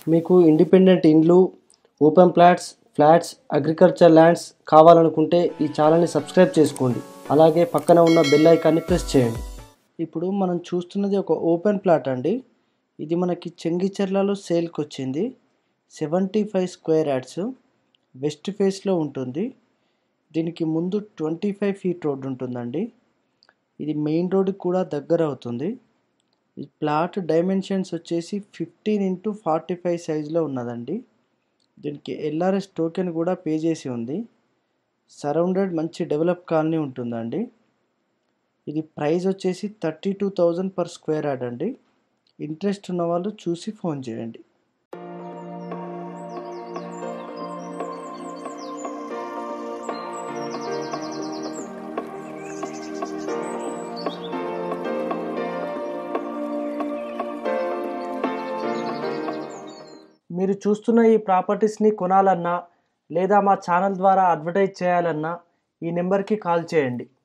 మీకు ఇండిపెండెంట్ ఇండ్లు open plots flats agriculture lands కావాలనుకుంటే ఈ ఛానల్ని సబ్స్క్రైబ్ చేసుకోండి అలాగే పక్కన ఉన్న బెల్ ఐకాన్ని ప్రెస్ చేయండి ఇప్పుడు మనం చూస్తున్నది ఒక ఓపెన్ ప్లాట్ అండి ఇది మనకి చెంగిచెర్లలో సేల్కి వచ్చింది seventy five square yards west ఫేస్లో ఉంటుంది దీనికి ముందు ట్వంటీ ఫైవ్ ఫీట్ రోడ్ ఉంటుందండి ఇది మెయిన్ రోడ్కి కూడా దగ్గర అవుతుంది ఈ ప్లాట్ డైమెన్షన్స్ వచ్చేసి ఫిఫ్టీన్ ఇంటూ ఫార్టీ ఫైవ్ సైజులో ఉన్నదండి దీనికి ఎల్ఆర్ఎస్ టోకెన్ కూడా పే చేసి ఉంది సరౌండెడ్ మంచి డెవలప్ కాలనీ ఉంటుందండి ఇది ప్రైస్ వచ్చేసి thirty two thousand per square yard అండి ఇంట్రెస్ట్ ఉన్న వాళ్ళు చూసి ఫోన్ చేయండి మీరు చూస్తున్న ఈ ప్రాపర్టీస్ని కొనాలన్నా లేదా మా ఛానల్ ద్వారా అడ్వర్టైజ్ చేయాలన్నా ఈ నెంబర్కి కాల్ చేయండి